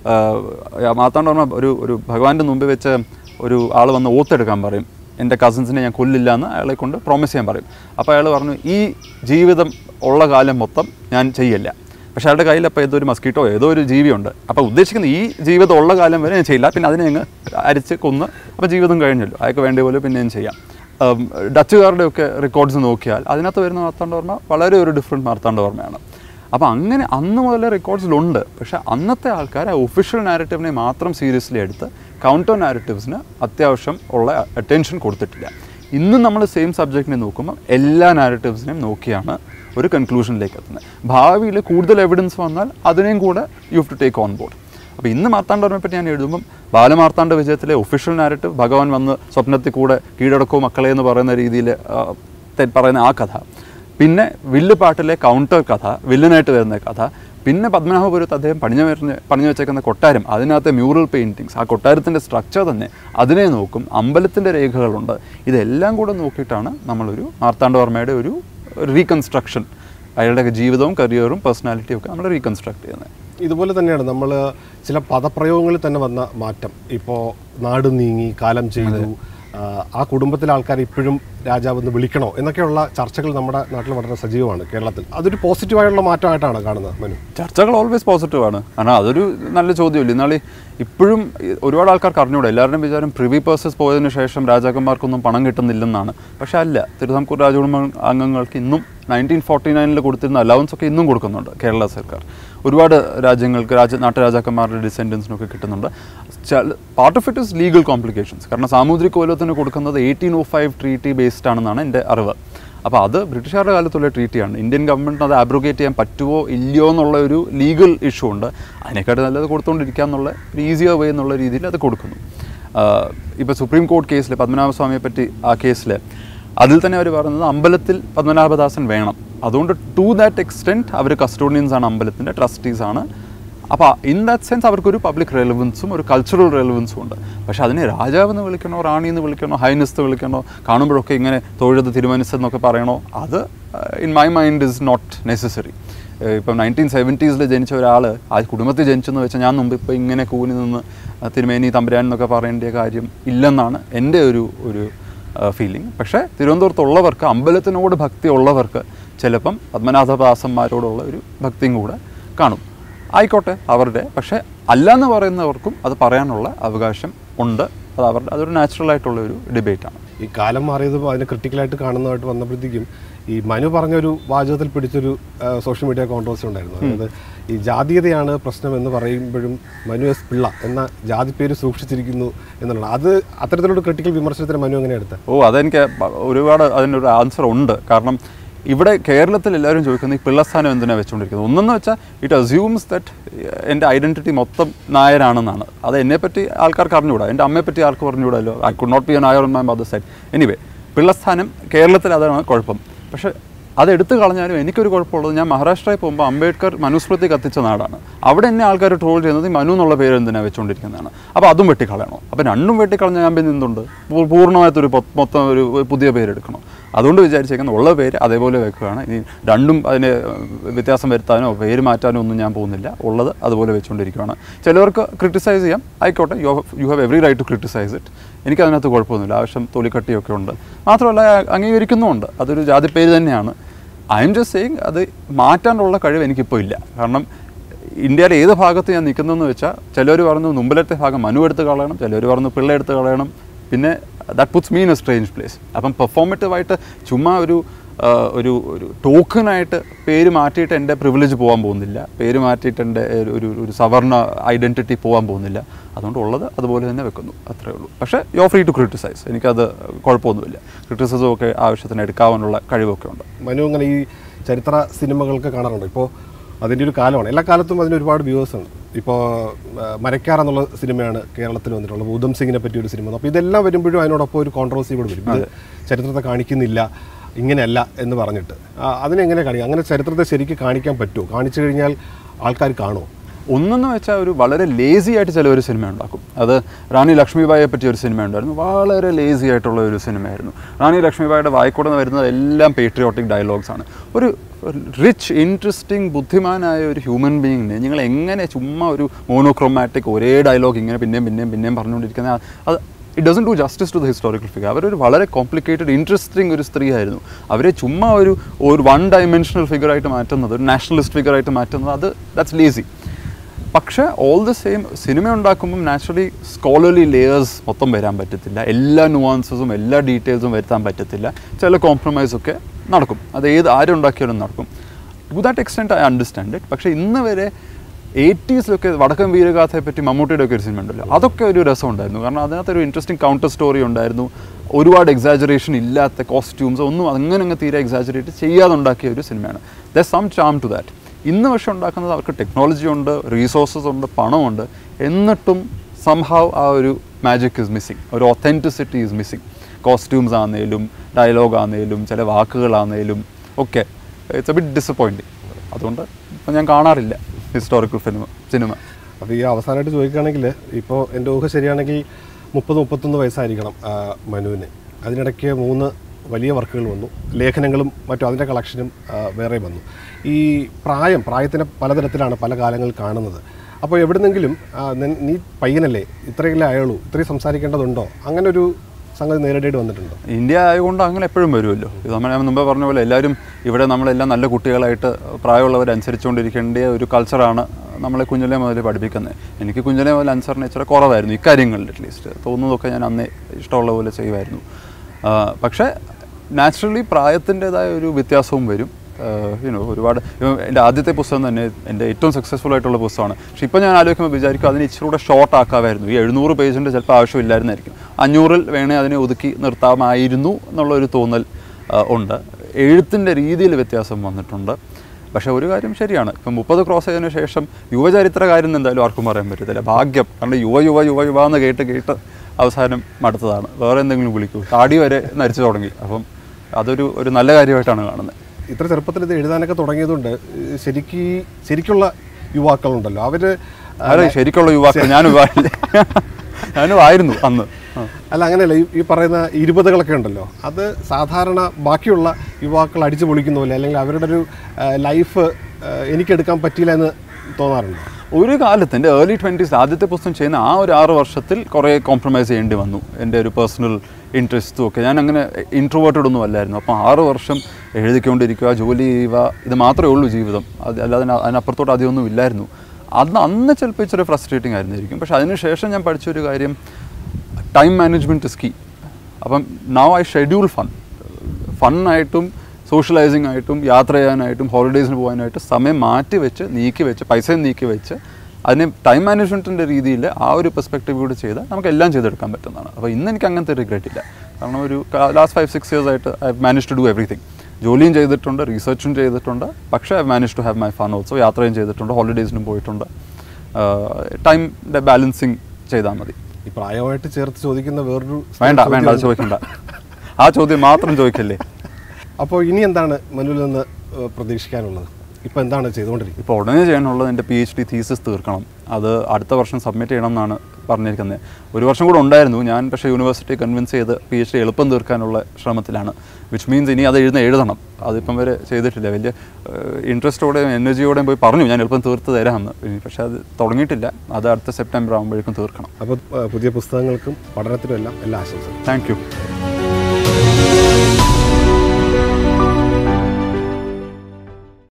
ആഹ് മാർത്താണ്ഡവർമ്മ ഒരു ഒരു ഭഗവാന്റെ മുമ്പിൽ വെച്ച് ഒരു ആൾ വന്ന് ഓത്തെടുക്കാൻ പറയും എൻ്റെ കസിൻസിനെ ഞാൻ കൊല്ലില്ല എന്ന് അയാളെ കൊണ്ട് പ്രോമിസ് ചെയ്യാൻ പറയും അപ്പോൾ അയാൾ പറഞ്ഞു ഈ ജീവിതം ഉള്ള കാലം മൊത്തം ഞാൻ ചെയ്യില്ല പക്ഷേ അയാളുടെ കയ്യിൽ അപ്പോൾ ഏതോ ഒരു മസ്കിറ്റോ ഏതോ ഒരു ജീവിയുണ്ട് അപ്പോൾ ഉദ്ദേശിക്കുന്ന ഈ ജീവിതം ഉള്ള കാലം വരെ ഞാൻ ചെയ്യില്ല പിന്നെ അതിനെ അങ്ങ് അരിച്ച് കൊന്ന് അപ്പോൾ ജീവിതം കഴിഞ്ഞല്ലോ അയാൾക്ക് വേണ്ട പോലെ പിന്നെ ഞാൻ ചെയ്യാം ഉം, ഡച്ചുകാരുടെ ഒക്കെ റെക്കോർഡ്സ് നോക്കിയാൽ അതിനകത്ത് വരുന്ന മാർത്താണ്ഡവർമ്മ വളരെ ഒരു ഡിഫറെൻറ്റ് മാർത്താണ്ഡവർമ്മയാണ് അപ്പോൾ അങ്ങനെ അന്ന് മുതലേ റെക്കോർഡ്സിലുണ്ട് പക്ഷേ അന്നത്തെ ആൾക്കാർ ആ ഒഫീഷ്യൽ നാരറ്റീവിനെ മാത്രം സീരിയസ്ലി എടുത്ത് കൗണ്ടർ നാരറ്റീവ്സിന് അത്യാവശ്യം ഉള്ള അറ്റൻഷൻ കൊടുത്തിട്ടില്ല ഇന്ന് നമ്മൾ സെയിം സബ്ജക്റ്റിനെ നോക്കുമ്പോൾ എല്ലാ നാരറ്റീവ്സിനെയും നോക്കിയാണ് ഒരു കൺക്ലൂഷനിലേക്ക് എത്തുന്നത് ഭാവിയിൽ കൂടുതൽ എവിഡൻസ് വന്നാൽ അതിനെയും കൂടെ you have to take on board അപ്പോൾ ഇന്ന് മാർത്താണ്ഡവർമ്മയെ പറ്റി ഞാൻ എഴുതുമ്പം ബാലമാർത്താണ്ഡ വിജയത്തിലെ ഒഫീഷ്യൽ നാരറ്റീവ് ഭഗവാൻ വന്ന് സ്വപ്നത്തിൽ കൂടെ കീഴടക്കോ മക്കളെ എന്ന് പറയുന്ന രീതിയിൽ പറയുന്ന ആ കഥ പിന്നെ വില്ലുപാട്ടിലെ കൗണ്ടർ കഥ വില്ലനായിട്ട് വരുന്ന കഥ പിന്നെ പത്മനാഭപുരത്ത് അദ്ദേഹം പണിഞ്ഞു വരുന്ന പണിഞ്ഞു വെച്ചേക്കുന്ന കൊട്ടാരം അതിനകത്തെ മ്യൂറൽ പെയിൻറ്റിങ്സ് ആ കൊട്ടാരത്തിൻ്റെ സ്ട്രക്ചർ തന്നെ അതിനെ നോക്കും അമ്പലത്തിൻ്റെ രേഖകളുണ്ട് ഇതെല്ലാം കൂടെ നോക്കിയിട്ടാണ് നമ്മളൊരു മാർത്താണ്ഡവർമ്മയുടെ ഒരു റീകൺസ്ട്രക്ഷൻ അയാളുടെ ജീവിതവും കരിയറും പേഴ്സണാലിറ്റിയും ഒക്കെ നമ്മൾ റീകൺസ്ട്രക്ട് ചെയ്യുന്നത് ഇതുപോലെ തന്നെയാണ് നമ്മൾ ചില പദപ്രയോഗങ്ങളിൽ തന്നെ വന്ന മാറ്റം ഇപ്പോൾ നാട് നീങ്ങി കാലം ചെയ്തു ആ, ആ കുടുംബത്തിലെ ആൾക്കാർ ഇപ്പോഴും രാജാവ് എന്ന് വിളിക്കണോ എന്നൊക്കെയുള്ള ചർച്ചകൾ നമ്മുടെ നാട്ടിൽ വളരെ സജീവമാണ് കേരളത്തിൽ അതൊരു പോസിറ്റീവായുള്ള മാറ്റമായിട്ടാണ് കാണുന്നത് മനു ചർച്ചകൾ ഓൾവേസ് പോസിറ്റീവ് ആണ് കാരണം അതൊരു നല്ല ചോദ്യമല്ലേ എന്നാൽ ഇപ്പോഴും ഈ ഒരുപാട് ആൾക്കാർക്ക് അറിഞ്ഞൂടെ എല്ലാവരുടെയും വിചാരം പ്രിവി പേഴ്സസ് പോയതിനു ശേഷം രാജാക്കന്മാർക്കൊന്നും പണം കിട്ടുന്നില്ലെന്നാണ് പക്ഷേ അല്ല തിരുവിതാംകൂർ രാജകുടുംബ അംഗങ്ങൾക്ക് ഇന്നും നയൻറ്റീൻ ഫോർട്ടി നയനിൽ കൊടുത്തിരുന്ന അലവൻസ് ഒക്കെ ഇന്നും കൊടുക്കുന്നുണ്ട് കേരള സർക്കാർ ഒരുപാട് രാജ്യങ്ങൾക്ക് രാജ നാട്ടുരാജാക്കന്മാരുടെ ഡിസെൻഡൻസിനൊക്കെ കിട്ടുന്നുണ്ട് part of it is legal complications കാരണം സാമുദ്രിക കോലത്തിന് കൊടുക്കുന്നത് eighteen oh five treaty based ആണെന്നാണ് എൻ്റെ അറിവ് അപ്പോൾ അത് ബ്രിട്ടീഷുകാരുടെ കാലത്തുള്ള ട്രീറ്റിയാണ് ഇന്ത്യൻ ഗവൺമെൻറ്റിന് അത് ആബ്രോഗേറ്റ് ചെയ്യാൻ പറ്റുമോ ഇല്ലയോ എന്നുള്ള ഒരു ലീഗൽ ഇഷ്യൂ ഉണ്ട് അതിനെക്കാട്ട് നല്ലത് കൊടുത്തുകൊണ്ടിരിക്കുക എന്നുള്ള ഒരു ഈസിയർ വേ എന്നുള്ള രീതിയിൽ അത് കൊടുക്കുന്നു ഇപ്പോൾ സുപ്രീം കോടതി കേസിൽ പത്മനാഭസ്വാമിയെ പറ്റി ആ കേസിൽ അതിൽ തന്നെ അവർ പറയുന്നത് അമ്പലത്തിൽ പത്മനാഭദാസൻ വേണം അതുകൊണ്ട് ടു ദാറ്റ് എക്സ്റ്റെൻറ്റ് അവർ കസ്റ്റോഡിയൻസ് ആണ് അമ്പലത്തിൻ്റെ ട്രസ്റ്റീസ് ആണ് അപ്പോൾ ഇൻ ദാറ്റ് സെൻസ് അവർക്കൊരു പബ്ലിക് റെലവൻസും ഒരു കൾച്ചറൽ റെലവൻസും ഉണ്ട് പക്ഷേ അതിനെ രാജാവ് എന്ന് വിളിക്കണോ റാണി എന്ന് വിളിക്കണോ ഹൈനസ് എന്ന് വിളിക്കണോ കാണുമ്പോഴൊക്കെ ഇങ്ങനെ തൊഴുത് തിരുമനസ്സെന്നൊക്കെ പറയണോ അത് in my mind is not necessary ഇപ്പം നയൻറ്റീൻ സെവൻറ്റീസിൽ ജനിച്ച ഒരാൾ ആ കുടുംബത്തിൽ ജനിച്ചെന്ന് വെച്ചാൽ ഞാൻ മുമ്പ് ഇപ്പോൾ ഇങ്ങനെ കൂനി നിന്ന് ആ, തിരുമേനി തമ്പുരാൻ എന്നൊക്കെ പറയേണ്ട കാര്യം ഇല്ലെന്നാണ് എൻ്റെ ഒരു ഒരു ഫീലിംഗ് പക്ഷേ തിരുവനന്തപുരത്തുള്ളവർക്ക് അമ്പലത്തിനോട് ഭക്തി ഉള്ളവർക്ക് ചിലപ്പം പത്മനാഭദാസന്മാരോടുള്ള ഒരു ഭക്തിയും കൂടെ കാണും ആയിക്കോട്ടെ അവരുടെ പക്ഷേ അല്ലെന്ന് പറയുന്നവർക്കും അത് പറയാനുള്ള അവകാശം ഉണ്ട് അത് അവരുടെ അതൊരു നാച്ചുറൽ ആയിട്ടുള്ള ഒരു ഡിബേറ്റാണ് ഈ കാലം മാറിയത് അതിനെ ക്രിട്ടിക്കലായിട്ട് കാണുന്നതായിട്ട് വന്നപ്പോഴത്തേക്കും ഈ മനു പറഞ്ഞൊരു വാചകത്തിൽ പിടിച്ചൊരു സോഷ്യൽ മീഡിയ കോൺട്രവേഴ്സി ഉണ്ടായിരുന്നു അതായത് ഈ ജാതീയതയാണ് പ്രശ്നം എന്ന് പറയുമ്പോഴും മനു എസ് പിള്ള എന്ന ജാതി പേര് സൂക്ഷിച്ചിരിക്കുന്നു എന്നുള്ളത് അത് അത്തരത്തിലൊരു ക്രിട്ടിക്കൽ വിമർശനത്തിന് മനു എങ്ങനെ എടുത്തത് ഓ അതെനിക്ക് പ- ഒരുപാട് അതിനൊരു ആൻസർ ഉണ്ട് കാരണം ഇവിടെ കേരളത്തിൽ എല്ലാവരും ചോദിക്കുന്നത് ഈ പിള്ളസ്ഥാനം എന്തിനാണ് വെച്ചുകൊണ്ടിരിക്കുന്നത് ഒന്നെന്ന് വെച്ചാൽ ഇറ്റ് അസ്യൂംസ് ദറ്റ് എൻ്റെ ഐഡൻറ്റിറ്റി മൊത്തം നായരാണെന്നാണ് അത് എന്നെപ്പറ്റി ആൾക്കാർക്ക് അറിഞ്ഞുകൂടാ എൻ്റെ അമ്മയെപ്പറ്റി ആൾക്ക് പറഞ്ഞുകൂടല്ലോ I could not be a Nair on my mother side anyway പിള്ളസ്ഥാനം കേരളത്തിൽ അതാണ് കുഴപ്പം പക്ഷേ അത് എടുത്തു കളഞ്ഞാലും എനിക്കൊരു കുഴപ്പമുള്ളത് ഞാൻ മഹാരാഷ്ട്രയിൽ പോകുമ്പോൾ അംബേദ്കർ മനുസ്മൃതി കത്തിച്ച നാടാണ് അവിടെ എന്നെ ആൾക്കാർ ട്രോൾ ചെയ്യുന്നത് ഈ മനു എന്നുള്ള പേര് എന്തിനാണ് വെച്ചുകൊണ്ടിരിക്കുന്നതാണ് അപ്പോൾ അതും വെട്ടിക്കളയണോ അപ്പോൾ രണ്ടും വെട്ടിക്കളഞ്ഞ ഞാൻ പിന്നെ എന്തുണ്ട് പൂ- പൂർണ്ണമായിട്ടൊരു പൊ- മൊത്തം ഒരു ഒരു പുതിയ പേരെടുക്കണം അതുകൊണ്ട് വിചാരിച്ചേക്കുന്ന ഉള്ള പേര് അതേപോലെ വെക്കുകയാണ് ഇനി രണ്ടും അതിന് വ്യത്യാസം വരുത്താനോ പേര് മാറ്റാനോ ഒന്നും ഞാൻ പോകുന്നില്ല ഉള്ളത് അതുപോലെ വെച്ചുകൊണ്ടിരിക്കുകയാണ് ചിലവർക്ക് ക്രിട്ടിസൈസ് ചെയ്യാം ആയിക്കോട്ടെ you you have every right to criticise it എനിക്കതിനകത്ത് കുഴപ്പമൊന്നുമില്ല ആവശ്യം തൊലിക്കട്ടിയൊക്കെ ഉണ്ട് മാത്രമല്ല അംഗീകരിക്കുന്നുമുണ്ട് അതൊരു ജാതിപ്പേര് തന്നെയാണ് ഐ എം ജസ്റ്റ് സെയിങ് അത് മാറ്റാനുള്ള കഴിവ് എനിക്കിപ്പോൾ ഇല്ല കാരണം ഇന്ത്യയിലെ ഏത് ഭാഗത്ത് ഞാൻ നിൽക്കുന്നതെന്ന് വെച്ചാൽ ചിലർ പറഞ്ഞു മുമ്പിലത്തെ ഭാഗം മനു എടുത്ത് കളയണം ചിലർ പറഞ്ഞു പിള്ള എടുത്ത് കളയണം പിന്നെ that puts me in a strange place അപ്പം പെർഫോമറ്റീവായിട്ട് ചുമ്മാ ഒരു ആ, ഒരു ഒരു ടോക്കണായിട്ട് പേര് മാറ്റിയിട്ട് എൻ്റെ പ്രിവിലേജ് പോകാൻ പോകുന്നില്ല പേര് മാറ്റിയിട്ട് എൻ്റെ ഒരു ഒരു സവർണ ഐഡൻറ്റിറ്റി പോകാൻ പോകുന്നില്ല അതുകൊണ്ട് ഉള്ളത് അതുപോലെ തന്നെ വെക്കുന്നു അത്രേ ഉള്ളൂ പക്ഷേ യോ ഫ്രീ ടു ക്രിട്ടിസൈസ് എനിക്കത് കുഴപ്പമൊന്നുമില്ല ക്രിറ്റിസിസം ഒക്കെ ആവശ്യത്തിന് എടുക്കാനുള്ള കഴിവൊക്കെ ഉണ്ട് മനു അങ്ങനെ ഈ ചരിത്ര സിനിമകളൊക്കെ കാണാറുണ്ട് ഇപ്പോൾ അതിൻ്റെ ഒരു കാലമാണ് എല്ലാ കാലത്തും അതിന് ഒരുപാട് വ്യൂവേഴ്സ് ഉണ്ട് ഇപ്പോൾ മരക്കാർ എന്നുള്ള സിനിമയാണ് കേരളത്തിൽ വന്നിട്ടുള്ളത് ഉദം സിംഗിനെ പറ്റിയ ഒരു സിനിമ അപ്പോൾ ഇതെല്ലാം വരുമ്പോഴും അതിനോടൊപ്പം ഒരു കോൺട്രവേഴ്സി കൂടെ വരും ഇത് ചരിത്രത്തെ കാണിക്കുന്നില്ല ഇങ്ങനെയല്ല എന്ന് പറഞ്ഞിട്ട് ആ, അതിനെങ്ങനെ കാണിക്കാം അങ്ങനെ ചരിത്രത്തെ ശരിക്കും കാണിക്കാൻ പറ്റുമോ കാണിച്ചു കഴിഞ്ഞാൽ ആൾക്കാർ കാണുമോ ഒന്നെന്ന് വെച്ചാൽ ഒരു വളരെ ലേസി ആയിട്ട് ചില ഒരു സിനിമ ഉണ്ടാക്കും അത് റാണി ലക്ഷ്മിബായിയെ പറ്റിയ ഒരു സിനിമ ഉണ്ടായിരുന്നു വളരെ ലേസി ആയിട്ടുള്ള ഒരു സിനിമയായിരുന്നു റാണി ലക്ഷ്മിബായിയുടെ വായിക്കൂടെ നിന്ന് വരുന്നത് എല്ലാം പേട്രിയോട്ടിക് ഡയലോഗ്സ് ആണ് ഒരു റിച്ച് ഇൻട്രസ്റ്റിംഗ് ബുദ്ധിമാനായ ഒരു ഹ്യൂമൻ ബീയിങ്ങിനെ നിങ്ങൾ എങ്ങനെ ചുമ്മാ ഒരു മോണോക്രോമാറ്റിക് ഒരേ ഡയലോഗ് ഇങ്ങനെ പിന്നെയും പിന്നെയും പിന്നെയും പറഞ്ഞുകൊണ്ടിരിക്കുന്ന അത് it doesn't do justice to the historical figure അവരൊരു വളരെ കോംപ്ലിക്കേറ്റഡ് ഇൻട്രസ്റ്റിംഗ് ഒരു സ്ത്രീ ആയിരുന്നു അവരെ ചുമ്മാ ഒരു ഒരു വൺ ഡയമെൻഷണൽ ഫിഗറായിട്ട് മാറ്റുന്നത് ഒരു നാഷണലിസ്റ്റ് ഫിഗറായിട്ട് മാറ്റുന്നത് അത് ദാറ്റ്സ് ലേസി പക്ഷേ ഓൾ ദ സെയിം സിനിമ ഉണ്ടാക്കുമ്പം നാച്ചുറലി സ്കോളർലി ലെയേഴ്സ് മൊത്തം വരാൻ പറ്റത്തില്ല എല്ലാ നുവാൻസസും എല്ലാ ഡീറ്റെയിൽസും വരുത്താൻ പറ്റത്തില്ല ചില കോംപ്രമൈസ് ഒക്കെ നടക്കും അത് ഏത് ആരുണ്ടാക്കിയാലും നടക്കും to that extent I understand it പക്ഷേ ഇന്ന് വരെ എയ്റ്റീസിലൊക്കെ വടക്കൻ വീരഗാഥയെ പറ്റി മമ്മൂട്ടിയുടെ ഒക്കെ ഒരു സിനിമ ഉണ്ടല്ലോ അതൊക്കെ ഒരു രസം ഉണ്ടായിരുന്നു കാരണം അതിനകത്തൊരു ഇൻട്രസ്റ്റിംഗ് കൗണ്ടർ സ്റ്റോറി ഉണ്ടായിരുന്നു ഒരുപാട് എക്സാജറേഷൻ ഇല്ലാത്ത കോസ്റ്റ്യൂംസ് ഒന്നും അങ്ങനെ അങ്ങ് തീരെ എക്സാജറേറ്റ് ചെയ്യാതെ ഉണ്ടാക്കിയ ഒരു സിനിമയാണ് the some charm to that ഇന്ന് പക്ഷെ ഉണ്ടാക്കുന്നത് അവർക്ക് ടെക്നോളജി ഉണ്ട് റീസോഴ്സസ് ഉണ്ട് പണമുണ്ട് എന്നിട്ടും സംഹാവ് ആ ഒരു മാജിക് ഇസ് മിസ്സിങ് ഒരു ഒത്തൻറ്റിസിറ്റി ഈസ് മിസ്സിങ് കോസ്റ്റ്യൂംസ് ആണെങ്കിലും ഡയലോഗ് ആണെങ്കിലും ചില വാക്കുകളാണെങ്കിലും ഒക്കെ ഇറ്റ്സ് എ ബിറ്റ് ഡിസപ്പോയിൻറ്റിങ് അതുകൊണ്ട് ഇപ്പം ഞാൻ കാണാറില്ല ഹിസ്റ്റോറിക്കൽ സിനിമ സിനിമ അപ്പോൾ ഈ അവസാനമായിട്ട് ചോദിക്കുകയാണെങ്കിൽ ഇപ്പോൾ എൻ്റെ ഊഹ ശരിയാണെങ്കിൽ മുപ്പത് മുപ്പത്തൊന്ന് വയസ്സായിരിക്കണം ആ, മനുവിന് അതിനിടയ്ക്ക് മൂന്ന് വലിയ വർക്കുകൾ വന്നു ലേഖനങ്ങളും മറ്റും അതിൻ്റെ കളക്ഷനും ആ, വേറെ വന്നു ഈ പ്രായം പ്രായത്തിനെ പലതരത്തിലാണ് പല കാലങ്ങളിൽ കാണുന്നത് അപ്പോൾ എവിടുന്നെങ്കിലും ആ, നിൻ- നീ പയ്യനല്ലേ ഇത്രയല്ലേ ആയുള്ളൂ ഇത്രയും സംസാരിക്കേണ്ടതുണ്ടോ അങ്ങനെ ഒരു സംഗതി നേരിടേണ്ടി വന്നിട്ടുണ്ടോ ഇന്ത്യ ആയതുകൊണ്ട് അങ്ങനെ എപ്പോഴും വരുമല്ലോ ഇത് നമ്മൾ ഞാൻ മുമ്പേ പറഞ്ഞ പോലെ എല്ലാവരും ഇവിടെ നമ്മളെല്ലാം നല്ല കുട്ടികളായിട്ട് പ്രായമുള്ളവർ അനുസരിച്ചുകൊണ്ടിരിക്കേണ്ട ഒരു കൾച്ചറാണ് നമ്മളെ കുഞ്ഞിലെ മുതൽ പഠിപ്പിക്കുന്നത് എനിക്ക് കുഞ്ഞിലെ മുതൽ അനുസരണ ഇച്ചിരി കുറവായിരുന്നു ഇക്കാര്യങ്ങളിൽ അറ്റ്ലീസ്റ്റ് തോന്നുന്നതൊക്കെ ഞാൻ അന്നേ ഇഷ്ടമുള്ള പോലെ ചെയ്യുമായിരുന്നു ആ, പക്ഷേ നാച്ചുറലി പ്രായത്തിൻ്റെതായ ഒരു വ്യത്യാസവും വരും യുനോ ഒരുപാട് ഇപ്പം എൻ്റെ ആദ്യത്തെ പുസ്തകം തന്നെ എൻ്റെ ഏറ്റവും സക്സസ്ഫുൾ ആയിട്ടുള്ള പുസ്തകമാണ് പക്ഷേ ഇപ്പോൾ ഞാൻ ആലോചിക്കുമ്പോൾ വിചാരിക്കും അതിന് ഇച്ചിരി കൂടെ ഷോർട്ട് ആക്കാമായിരുന്നു ഈ എഴുന്നൂറ് പേജിൻ്റെ ചിലപ്പോൾ ആവശ്യമില്ലായിരുന്നായിരിക്കും അഞ്ഞൂറിൽ വേണേൽ അതിനെ ഒതുക്കി നിർത്താമായിരുന്നു എന്നുള്ളൊരു തോന്നൽ ആ, ഉണ്ട് എഴുത്തിൻ്റെ രീതിയിൽ വ്യത്യാസം വന്നിട്ടുണ്ട് പക്ഷേ ഒരു കാര്യം ശരിയാണ് ഇപ്പം മുപ്പത് ക്രോസ് ചെയ്തതിനു ശേഷം യുവചരിത്രകാരൻ എന്ന് എന്തായാലും ആർക്കും പറയാൻ പറ്റത്തില്ല ഭാഗ്യം കാരണം യുവ യുവ യുവ യുവ എന്ന് കേട്ട് കേട്ട് അവസാനം മടുത്തതാണ് വേറെ എന്തെങ്കിലും വിളിക്കൂ താടി വരെ നരിച്ചു തുടങ്ങി അപ്പം അതൊരു ഒരു നല്ല കാര്യമായിട്ടാണ് കാണുന്നത് ഇത്ര ചെറുപ്പത്തിൽ ഇത് എഴുതാനൊക്കെ തുടങ്ങിയതുകൊണ്ട് ശരിക്ക് ശരിക്കുള്ള യുവാക്കളുണ്ടല്ലോ അവർ അതെ ശരിക്കുള്ള യുവാക്കൾ ഞാനും യുവാക്കില്ല ഞാനും ആയിരുന്നു അന്ന് ആ. അല്ല അങ്ങനെയല്ല ഈ- ഈ പറയുന്ന ഇരുപതുകളൊക്കെ ഉണ്ടല്ലോ അത് സാധാരണ ബാക്കിയുള്ള യുവാക്കൾ അടിച്ചു പൊളിക്കുന്ന പോലെ അല്ലെങ്കിൽ അവരുടെ ഒരു ലൈഫ് എനിക്കെടുക്കാൻ പറ്റിയില്ല എന്ന് തോന്നാറുണ്ട് ഒരു കാലത്ത് എൻ്റെ ഏർലി ട്വൻറ്റീസ് ആദ്യത്തെ പുസ്തകം ചെയ്യുന്ന ആ ഒരു ആറ് വർഷത്തിൽ കുറേ കോംപ്രമൈസ് ചെയ്യേണ്ടി വന്നു എൻ്റെ ഒരു പേഴ്സണൽ ഇൻട്രസ്റ്റും ഒക്കെ ഞാൻ അങ്ങനെ ഇൻട്രോവേർട്ടഡ് ഒന്നും അല്ലായിരുന്നു അപ്പോൾ ആറ് വർഷം എഴുതിക്കൊണ്ടിരിക്കുക ജോലി ചെയ്യുക ഇത് മാത്രമേ ഉള്ളൂ ജീവിതം അത് അല്ലാതെ അതിന- അതിനപ്പുറത്തോട്ട് അധികമൊന്നും ഇല്ലായിരുന്നു അന്ന് അന്ന് ചിലപ്പോൾ ഇച്ചിരി ഫ്രസ്ട്രേറ്റിംഗ് ആയിരുന്നിരിക്കും പക്ഷേ അതിനുശേഷം ഞാൻ പഠിച്ചൊരു കാര്യം ടൈം മാനേജ്മെൻറ്റ് ഇസ് കീ അപ്പം നൗ ഐ ഷെഡ്യൂൾ ഫൺ ഫണ്ണായിട്ടും സോഷ്യലൈസിങ് ആയിട്ടും യാത്ര ചെയ്യാനായിട്ടും ഹോളിഡേയ്സിന് പോകാനായിട്ട് സമയം മാറ്റി വെച്ച് നീക്കി വെച്ച് പൈസയും നീക്കി വെച്ച് അതിന് ടൈം മാനേജ്മെൻറ്റിൻ്റെ രീതിയിൽ ആ ഒരു പെർസ്പെക്റ്റീവ് കൂടി ചെയ്താൽ നമുക്ക് എല്ലാം ചെയ്തെടുക്കാൻ പറ്റുന്നതാണ് അപ്പോൾ ഇന്ന് എനിക്ക് അങ്ങനത്തെ റിഗ്രറ്റ് ഇല്ല കാരണം ഒരു ലാസ്റ്റ് ഫൈവ് സിക്സ് ഇയേഴ്സ് ആയിട്ട് I manage to do everything ജോലിയും ചെയ്തിട്ടുണ്ട് റിസർച്ചും ചെയ്തിട്ടുണ്ട് പക്ഷേ I manage to have my fun also യാത്രയും ചെയ്തിട്ടുണ്ട് ഹോളിഡേയ്സിനും പോയിട്ടുണ്ട് ടൈമിൻ്റെ ബാലൻസിങ് ചെയ്താൽ മതി ഈ പ്രായമായിട്ട് ചേർത്ത് ചോദിക്കുന്ന വേറൊരു വേണ്ട വേണ്ട അത് ചോദിക്കണ്ട ആ ചോദ്യം മാത്രം ചോദിക്കല്ലേ അപ്പോൾ ഇനി എന്താണ് മനുവിൽ നിന്ന് ഏഹ്, പ്രതീക്ഷിക്കാനുള്ളത് ഇപ്പോൾ എന്താണ് ചെയ്തുകൊണ്ടിരിക്കുന്നത് ഇപ്പോൾ ഉടനെ ചെയ്യാനുള്ളത് എൻ്റെ പി എച്ച് ഡി തീസിസ് തീർക്കണം അത് അടുത്ത വർഷം സബ്മിറ്റ് ചെയ്യണം എന്നാണ് പറഞ്ഞിരിക്കുന്നത് ഒരു വർഷം കൂടെ ഉണ്ടായിരുന്നു ഞാൻ പക്ഷേ യൂണിവേഴ്സിറ്റി കൺവിൻസ് ചെയ്ത് പി എച്ച് ഡി എളുപ്പം തീർക്കാനുള്ള ശ്രമത്തിലാണ് വിച്ച് മീൻസ് ഇനി അത് എഴുതുന്ന എഴുതണം അതിപ്പം വരെ ചെയ്തിട്ടില്ല വലിയ ഇൻട്രസ്റ്റോടെയും എനർജിയോടെയും പോയി പറഞ്ഞു ഞാൻ എളുപ്പം തീർത്ത് തരാമെന്ന് ഇനി പക്ഷേ അത് തുടങ്ങിയിട്ടില്ല അത് അടുത്ത സെപ്റ്റംബർ ആകുമ്പോഴേക്കും തീർക്കണം അപ്പോൾ ഏഹ്, പുതിയ പുസ്തകങ്ങൾക്കും പഠനത്തിനും എല്ലാം എല്ലാ ആശംസകളും താങ്ക് യു